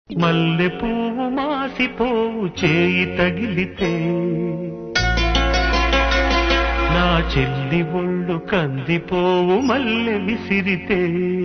మల్లె పువ్వు మాసిపోవు చేయి తగిలితే నా చెల్లి ఒళ్ళు కందిపోవు మల్లె విసిరితే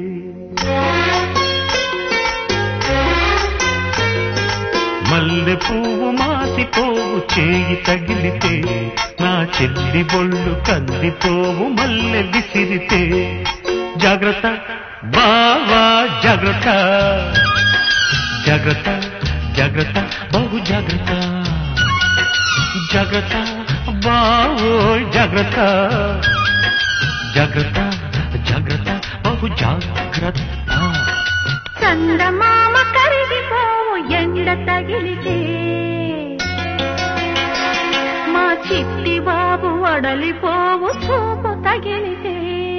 మల్లె పువ్వు మాసిపోవు చేయి తగిలితే నా చెల్లి ఒళ్ళు కందిపోవు మల్లె విసిరితే జాగ్రత్త బావా జాగ్రత్త జాగ్రత్త జాగ్రత్త బహు జాగ్రత్త జాగ్రత్త బావో జాగ్రత్త జాగ్రత్త జాగ్రత్త బహు జాగ్రత్త చందమామ కరిగిపోవు ఎండ తగిలితే మా చిట్టి బాబు వడలిపోవు చూపు తగిలితే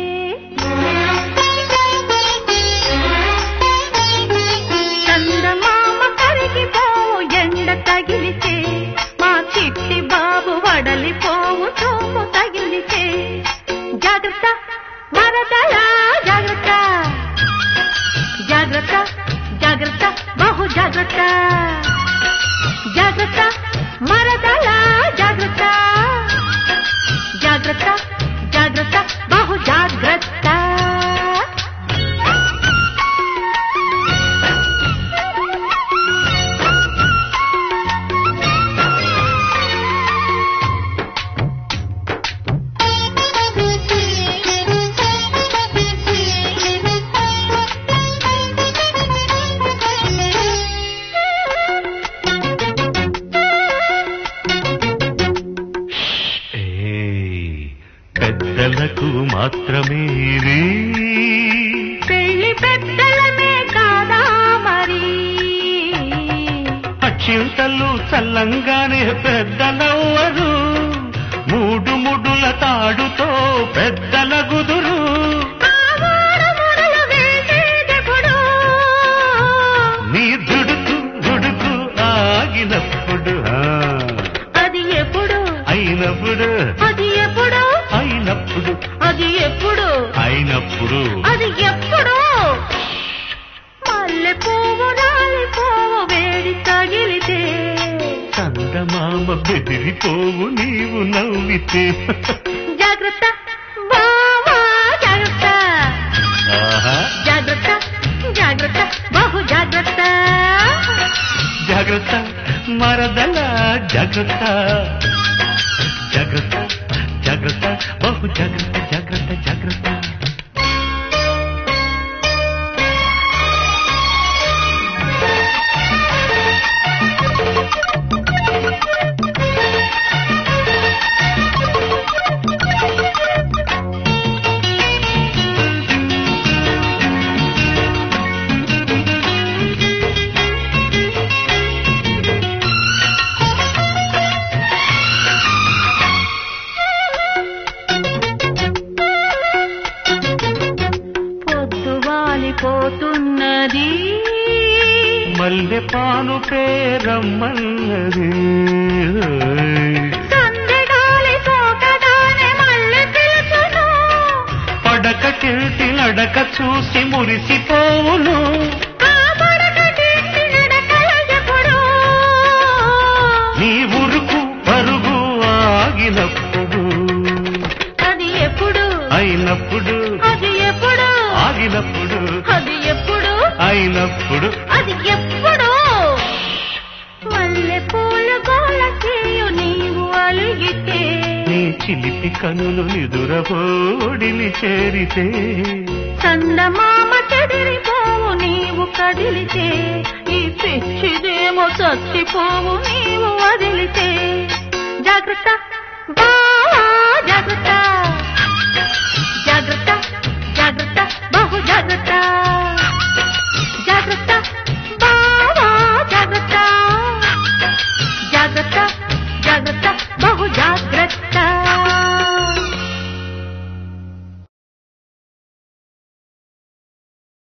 చందమామ కరిగిపోవు ఎండ తగిలితే మా చిట్టి బాబు వడలిపోవు చూపు తగిలితే జాగ్రత్త మరదలా జాగ్రత్త జాగ్రత్త జాగ్రత్త బహు జాగ్రత్త జాగ్రత్త మరదల జాగ్రత్త జాగ్రత్త జాగ్రత్త బహు జాగ్రత్త ఏయ్, పెద్దలకు మాత్రమే ఇది పెళ్లి పెద్దలమే కాదా మరి అక్షింతలు చల్లంగానే పెద్దలవ్వరు మూడు ముడుల తాడుతో పెద్దల గుదురు ఆ ఊరు మురలు వేసేదెప్పుడు? నీ దుడుకు దుడుకు ఆగినప్పుడు ఆ, అది ఎప్పుడు అయినప్పుడు అది ఎప్పుడు అయినప్పుడు అది ఎప్పుడు అయినప్పుడు అది ఎప్పుడు మల్లె పువ్వు రాలిపోవు వేడి తగిలితే చందమామ బెదిరిపోవు నీవు నవ్వితే జాగ్రత్త బావా జాగ్రత్త ఆహా జాగ్రత్త జాగ్రత్త బహు జాగ్రత్త జాగ్రత్త మరదల జాగ్రత్త జాగ్రత్త జాగ్రత్త బహు జాగ్రత్త జాగ్రత్త జాగ్రత్త పొద్దు వాలిపోతున్నది మల్లె పాను పేరమ్మన్నది సందెగాలి సోకగానే మల్లె పిలుచును పడక కిల్టి నడక చూసి మురిసిపోవును ఆ పడక తిండి నడకల ఎప్పుడు నీ ఉరుకు పరుగు ఆగినప్పుడు అది ఎప్పుడు అయినప్పుడు అది ఎప్పుడు ఆగినప్పుడు అది ఎప్పుడు అయినప్పుడు అది ఎప్పుడు మల్లె పూల గోల చేయు నీవు అలిగితే నీ చిలిపి కనులు నిదురబోడిని చేరితే చందమామ చెదిరిపోవు నీవు కదిలితే ఈ పిచ్చిదేమో చచ్చిపోవు నీవు వదిలితే జాగ్రత్త బా